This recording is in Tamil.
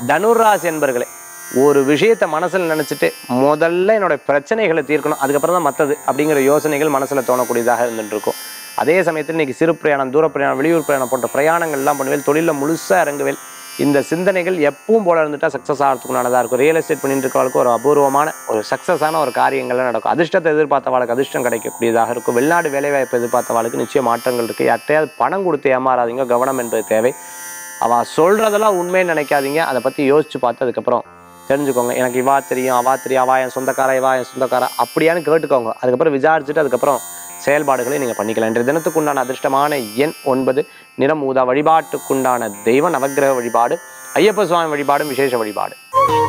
தனுராசி என்பர்களே ஒரு விஷயத்தை மனசில் நினச்சிட்டு முதல்ல என்னோட பிரச்சனைகளை தீர்க்கணும் அதுக்கப்புறம் தான் மற்றது அப்படிங்கிற யோசனைகள் மனசில் தோணக்கூடியதாக இருந்துட்டு இருக்கும் அதே சமயத்தில் இன்னைக்கு சிறு பிரயாணம் தூர பிரயாணம் வெளியூர் பிரயாணம் போன்ற பிரயாணங்கள்லாம் பண்ணுவேன் தொழிலில் முழுசாக இறங்குவேன் இந்த சிந்தனைகள் எப்பவும் போல இருந்துட்டா சக்ஸஸ் ஆகிறதுக்குனானதாக இருக்கும் ரியல் எஸ்டேட் பண்ணிட்டு இருக்கிறவளுக்கு ஒரு அபூர்வமான ஒரு சக்ஸஸான ஒரு காரியங்கள்லாம் நடக்கும் அதிர்ஷ்டத்தை எதிர்பார்த்தவாளுக்கு அதிர்ஷ்டம் கிடைக்கக்கூடியதாக இருக்கும் வெளிநாடு வேலைவாய்ப்பு எதிர்பார்த்தவாளுக்கு நிச்சயம் மாற்றங்கள் இருக்குது யார்ட்டையாவது பணம் கொடுத்து ஏமாறாதீங்க கவனம் என்பது தேவை அவள் சொல்கிறதெல்லாம் உண்மைன்னு நினைக்காதீங்க அதை பற்றி யோசிச்சு பார்த்து அதுக்கப்புறம் தெரிஞ்சுக்கோங்க எனக்கு இவா தெரியும் அவா தெரியும் அவா என் சொந்தக்காரா இவா என் சொந்தக்காரா அப்படியான்னு கேட்டுக்கோங்க அதுக்கப்புறம் விசாரிச்சுட்டு அதுக்கப்புறம் செயல்பாடுகளை நீங்கள் பண்ணிக்கலாம் இன்றைய தினத்துக்குண்டான அதிர்ஷ்டமான எண் ஒன்பது நிறம் ஊதா வழிபாட்டுக்குண்டான தெய்வ நவக்கிரக வழிபாடு ஐயப்ப சுவாமி வழிபாடும் விசேஷ வழிபாடு